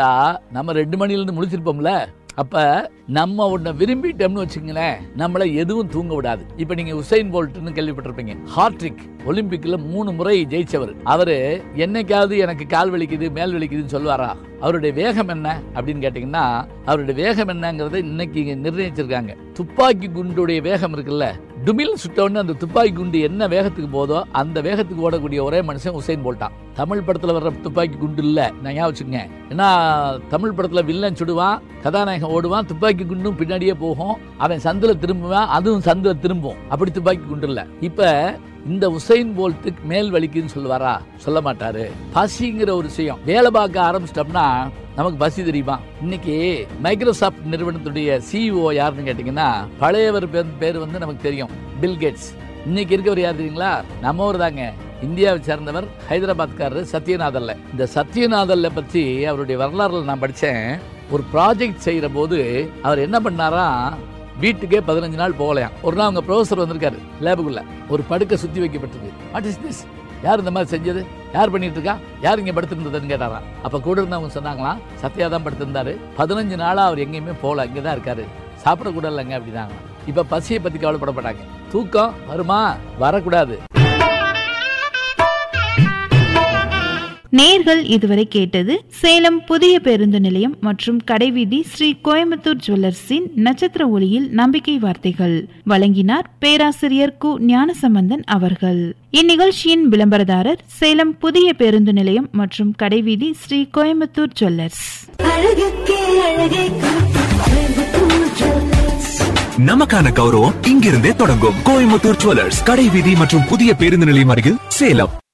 பார்த்தா நம்ம ரெண்டு மணில இருந்து முழிச்சிருப்போம்ல அப்ப நம்ம உன்னை விரும்பிட்டோம்னு வச்சுங்களேன் நம்மள எதுவும் தூங்க விடாது இப்ப நீங்க உசைன் போல்ட்னு கேள்விப்பட்டிருப்பீங்க ஹார்ட்ரிக் ஒலிம்பிக்ல மூணு முறை ஜெயிச்சவர் அவரு என்னைக்காவது எனக்கு கால் வலிக்குது மேல் வலிக்குதுன்னு சொல்லுவாரா அவருடைய வேகம் என்ன அப்படின்னு கேட்டீங்கன்னா அவருடைய வேகம் என்னங்கறத இன்னைக்கு இங்க நிர்ணயிச்சிருக்காங்க துப்பாக்கி குண்டுடைய வேகம் இருக்குல்ல டுமில் சுட்டவுடனே அந்த துப்பாக்கி குண்டு என்ன வேகத்துக்கு போதோ அந்த வேகத்துக்கு ஓடக்கூடிய ஒரே மனுஷன் உசைன் போல்ட்டான் தமிழ் படத்துல வர்ற துப்பாக்கி குண்டு இல்ல நான் ஞாபகம் வச்சுக்கங்க ஏன்னா தமிழ் படத்துல வில்லன் சுடுவான் கதாநாயகன் ஓடுவான் துப்பாக்கி குண்டும் பின்னாடியே போகும் அவன் சந்துல திரும்புவான் அதுவும் சந்துல திரும்பும் அப்படி துப்பாக்கி குண்டு இல்ல இப்ப இந்த உசைன் போல்ட்டுக்கு மேல் வலிக்குன்னு சொல்லுவாரா சொல்ல மாட்டாரு பசிங்கிற ஒரு விஷயம் வேலை பார்க்க ஆரம்பிச்சிட்டோம்னா நமக்கு பசி தெரியுமா இன்னைக்கு மைக்ரோசாஃப்ட் நிறுவனத்துடைய சிஇஓ யாருன்னு கேட்டீங்கன்னா பழையவர் பேர் பேர் வந்து நமக்கு தெரியும் பில் கேட்ஸ் இன்னைக்கு இருக்கவர் யார் தெரியுங்களா நம்ம ஊர் தாங்க இந்தியாவை சேர்ந்தவர் ஹைதராபாத்காரர் சத்யநாதல்ல இந்த சத்யநாதல்ல பத்தி அவருடைய வரலாறுல நான் படிச்சேன் ஒரு ப்ராஜெக்ட் செய்யற போது அவர் என்ன பண்ணாரா வீட்டுக்கே பதினஞ்சு நாள் போகலையாம் ஒரு நாள் அவங்க ப்ரொஃபசர் வந்திருக்காரு லேபுக்குள்ள ஒரு படுக்கை சுத்தி வைக்கப்பட்டிருக்கு வாட் இஸ் திஸ் யார் இந்த மாதிரி செஞ்சது யார் பண்ணிட்டு இருக்கா யார் இங்க படுத்திருந்ததுன்னு கேட்டாராம் அப்ப கூட இருந்தவங்க சொன்னாங்களாம் சத்யா தான் படுத்திருந்தாரு பதினஞ்சு நாளா அவர் எங்கேயுமே போகல இங்க தான் இருக்காரு சாப்பிட கூட இல்லைங்க அப்படின்னாங்க இப்ப பசியை பத்தி கவலைப்பட மாட்டாங்க தூக்கம் வருமா வரக்கூடாது நேர்கள் இதுவரை கேட்டது சேலம் புதிய பேருந்து நிலையம் மற்றும் கடைவீதி ஸ்ரீ கோயம்புத்தூர் ஜுவல்லர்ஸின் நட்சத்திர ஒளியில் நம்பிக்கை வார்த்தைகள் வழங்கினார் பேராசிரியர் கு ஞானசம்பந்தன் அவர்கள் இந்நிகழ்ச்சியின் விளம்பரதாரர் சேலம் புதிய பேருந்து நிலையம் மற்றும் கடைவீதி ஸ்ரீ கோயம்புத்தூர் ஜுவல்லர்ஸ் அழகுக்கே அழகை கோயம்புத்தூர் ஜுவல்லர்ஸ் நமக்கான கௌரவம் இங்கிருந்தே தொடங்கும் கோயம்புத்தூர் ஜுவல்லர்ஸ் கடை வீதி மற்றும் புதிய பேருந்து நிலையம் அருகில் சேலம்